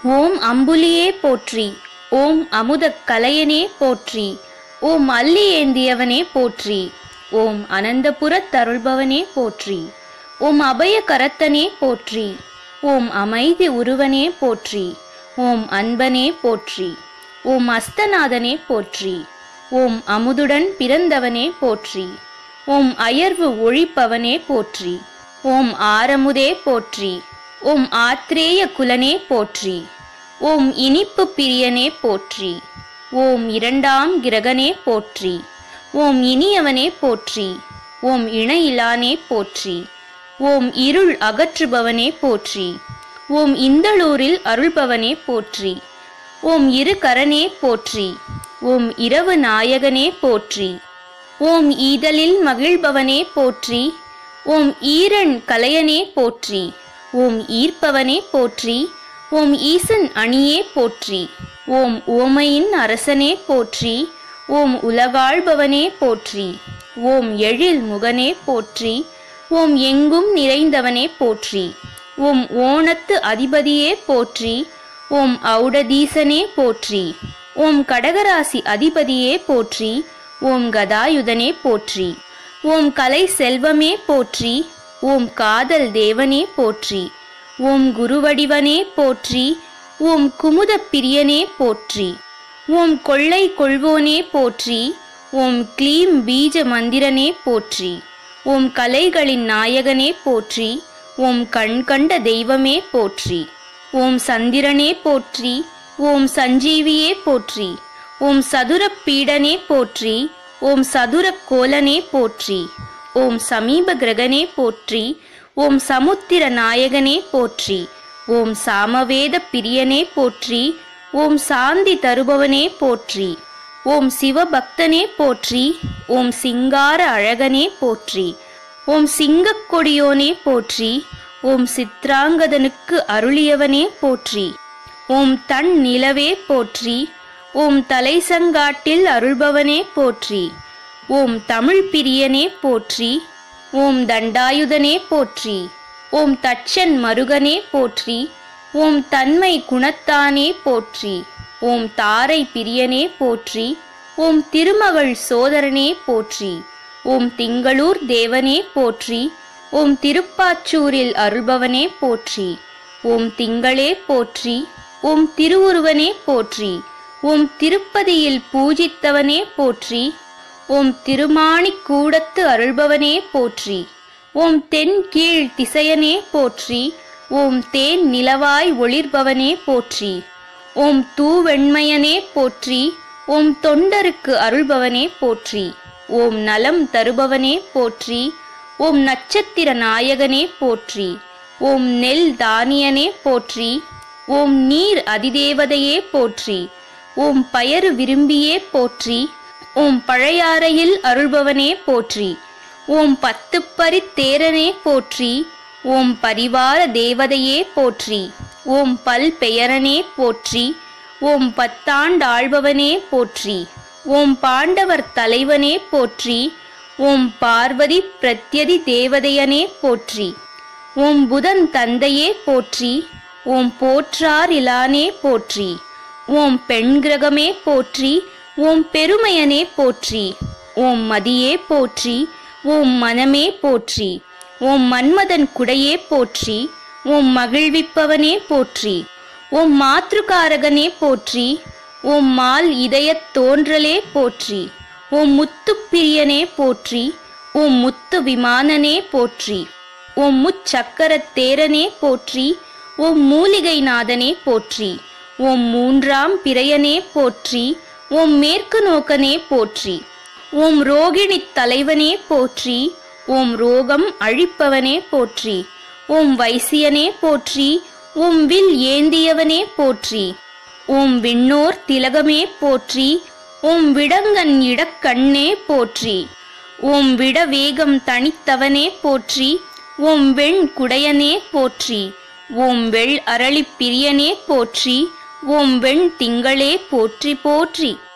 ஓம் அம்புலியே போற்றி ஓம் அமுதக் கலையனே போற்றி ஓம் அல்லி ஏந்தியவனே போற்றி ஓம் அனந்தபுரத் தருள்பவனே போற்றி ஓம் அபய கரத்தனே போற்றி ஓம் அமைதி உருவனே போற்றி ஓம் அன்பனே போற்றி ஓம் அஸ்தநாதனே போற்றி ஓம் அமுதுடன் பிறந்தவனே போற்றி ஓம் அயர்வு ஒழிப்பவனே போற்றி ஓம் ஆரமுதே போற்றி ஓம் ஆத்ரேய குலனே போற்றி ஓம் இனிப்பு பிரியனே போற்றி ஓம் இரண்டாம் கிரகனே போற்றி ஓம் இனியவனே போற்றி ஓம் இணையிலானே போற்றி ஓம் இருள் அகற்றுபவனே போற்றி ஓம் இந்தளூரில் அருள்பவனே போற்றி ஓம் இருகரனே போற்றி ஓம் இரவு நாயகனே போற்றி ஓம் ஈதலில் மகிழ்பவனே போற்றி ஓம் ஈரன் கலையனே போற்றி ஓம் ஈர்ப்பவனே போற்றி ஓம் ஈசன் அணியே போற்றி ஓம் ஓமையின் அரசனே போற்றி ஓம் உலகாள்பவனே போற்றி ஓம் எழில் முகனே போற்றி ஓம் எங்கும் நிறைந்தவனே போற்றி ஓம் ஓணத்து அதிபதியே போற்றி ஓம் ஔடதீசனே போற்றி ஓம் கடகராசி அதிபதியே போற்றி ஓம் கதாயுதனே போற்றி ஓம் கலை செல்வமே போற்றி ஓம் காதல் தேவனே போற்றி ஓம் குருவடிவனே போற்றி ஓம் குமுத பிரியனே போற்றி ஓம் கொள்ளை கொள்வோனே போற்றி ஓம் க்ளீம் பீஜ மந்திரனே போற்றி ஓம் கலைகளின் நாயகனே போற்றி ஓம் கண் கண்ட தெய்வமே போற்றி ஓம் சந்திரனே போற்றி ஓம் சஞ்சீவியே போற்றி ஓம் சதுரப் பீடனே போற்றி ஓம் சதுரக் கோலனே போற்றி ஓம் சமீப கிரகனே போற்றி ஓம் சமுத்திர நாயகனே போற்றி ஓம் சாமவேத பிரியனே போற்றி ஓம் சாந்தி தருபவனே போற்றி ஓம் சிவபக்தனே போற்றி ஓம் சிங்கார அழகனே போற்றி ஓம் சிங்கக் கொடியோனே போற்றி ஓம் சித்ராங்கதனுக்கு அருளியவனே போற்றி ஓம் தன் நிலவே போற்றி ஓம் தலைசங்காட்டில் அருள்பவனே போற்றி ஓம் தமிழ் பிரியனே போற்றி ஓம் தண்டாயுதனே போற்றி ஓம் தச்சன் மருகனே போற்றி ஓம் தன்மை குணத்தானே போற்றி ஓம் தாரை பிரியனே போற்றி ஓம் திருமகள் சோதரனே போற்றி ஓம் திங்களூர் தேவனே போற்றி ஓம் திருப்பாச்சூரில் அருள்பவனே போற்றி ஓம் திங்களே போற்றி ஓம் திருவுருவனே போற்றி ஓம் திருப்பதியில் பூஜித்தவனே போற்றி ஓம் திருமாணிக் கூடத்து அருள்பவனே போற்றி ஓம் தென் கீழ் திசையனே போற்றி ஓம் தேன் நிலவாய் ஒளிர்பவனே போற்றி ஓம் தூவெண்மையனே போற்றி ஓம் தொண்டருக்கு அருள்பவனே போற்றி ஓம் நலம் தருபவனே போற்றி ஓம் நட்சத்திர நாயகனே போற்றி ஓம் நெல் தானியனே போற்றி ஓம் நீர் அதிதேவதையே போற்றி ஓம் பயறு விரும்பியே போற்றி ஓம் பழையாறையில் அருள்பவனே போற்றி ஓம் பத்துப்பரித் தேரனே போற்றி ஓம் பரிவார தேவதையே போற்றி ஓம் பல் பெயரனே போற்றி ஓம் பத்தாண்டாள்பவனே போற்றி ஓம் பாண்டவர் தலைவனே போற்றி ஓம் பார்வதி பிரத்யதி தேவதையனே போற்றி ஓம் புதன் தந்தையே போற்றி ஓம் போற்றார் இலானே போற்றி ஓம் பெண் கிரகமே போற்றி ஓம் பெருமையனே போற்றி ஓம் மதியே போற்றி ஓம் மனமே போற்றி ஓம் மன்மதன் குடையே போற்றி ஓம் மகிழ்விப்பவனே போற்றி ஓம் மாத்ருகாரகனே போற்றி ஓம் மால் இதயத் தோன்றலே போற்றி ஓம் முத்துப்பிரியனே போற்றி ஓம் முத்து விமானனே போற்றி ஓம் முச்சக்கரத் தேரனே போற்றி ஓம் மூலிகை நாதனே போற்றி ஓம் மூன்றாம் பிறையனே போற்றி ஓம் மேற்கு நோக்கனே போற்றி ஓம் ரோகிணித் தலைவனே போற்றி ஓம் ரோகம் அழிப்பவனே போற்றி ஓம் வைசியனே போற்றி ஓம் வில் ஏந்தியவனே போற்றி ஓம் விண்ணோர் திலகமே போற்றி ஓம் விடங்கன் இடக்கண்ணே போற்றி ஓம் விட வேகம் தனித்தவனே போற்றி ஓம் வெண் குடையனே போற்றி ஓம் வெள் அரளிப் பிரியனே போற்றி ஓம் வெண் திங்களே போற்றி போற்றி